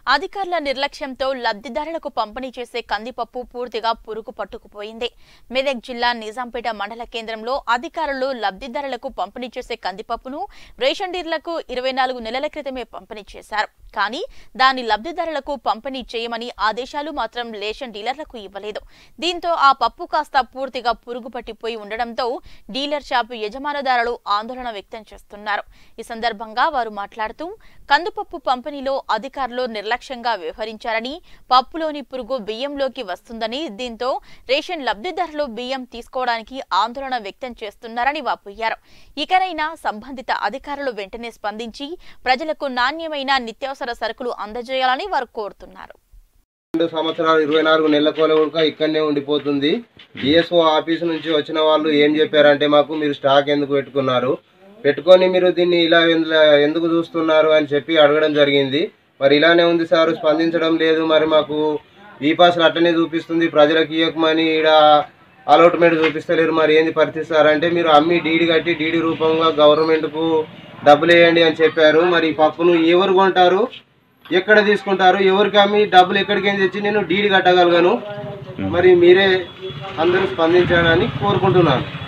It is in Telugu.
అధికారుల నిర్లక్ష్యంతో లబ్ధిదారులకు పంపిణీ చేసే కందిపప్పు పూర్తిగా పురుగు పట్టుకుపోయింది మెదక్ జిల్లా నిజాంపేట మండల కేంద్రంలో అధికారులు లబ్ధిదారులకు పంపిణీ చేసే కందిపప్పును రేషన్ డీలర్లకు ఇరవై నాలుగు నెలల క్రితమే పంపిణీ చేశారు కానీ దాని లబ్ధిదారులకు పంపిణీ చేయమని ఆదేశాలు మాత్రం రేషన్ డీలర్లకు ఇవ్వలేదు దీంతో ఆ పప్పు కాస్త పూర్తిగా పురుగు పట్టిపోయి ఉండడంతో డీలర్ షాపు యజమానుదారులు ఆందోళన వ్యక్తం చేస్తున్నారు ఈ సందర్భంగా వారు మాట్లాడుతూ కందుపప్పు పంపిణీలో అధికారులు నిర్లక్ష్యంగా వ్యవహరించారని పప్పులోని పురుగు బియ్యంలోకి వస్తుందని దీంతో రేషన్ లబ్ధిదారులు బియ్యం తీసుకోవడానికి ఆందోళన వ్యక్తం చేస్తున్నారని వాపోయారు ఇకనైనా సంబంధిత అధికారులు వెంటనే స్పందించి ప్రజలకు నాణ్యమైన నిత్యావసర సరుకులు అందజేయాలని వారు కోరుతున్నారు రెండు సంవత్సరాలు ఇరవై నాలుగు నెలల కోల కూడా ఇక్కడనే ఉండిపోతుంది డిఎస్ఓ ఆఫీస్ నుంచి వచ్చిన వాళ్ళు ఏం చెప్పారంటే మాకు మీరు స్టాక్ ఎందుకు పెట్టుకున్నారు పెట్టుకొని మీరు దీన్ని ఇలా ఎందు- ఎందుకు చూస్తున్నారు అని చెప్పి అడగడం జరిగింది మరి ఇలానే ఉంది సార్ స్పందించడం లేదు మరి మాకు ఈ పాసులు అట్లనే చూపిస్తుంది ప్రజలకు ఇవ్వకమని ఇక్కడ అలాట్మెంట్ చూపిస్తలేరు మరి ఏంది పరిస్థితి సార్ అంటే మీరు అమ్మి డీడీ కట్టి డీడీ రూపంగా గవర్నమెంట్కు డబ్బులు వేయండి అని చెప్పారు మరి ఈ పప్పును ఎవరు కొంటారు ఎక్కడ తీసుకుంటారు ఎవరికి అమ్మి డబ్బులు ఎక్కడికి తెచ్చి నేను డీడీ కట్టగలను మరి మీరే అందరూ స్పందించాలని కోరుకుంటున్నాను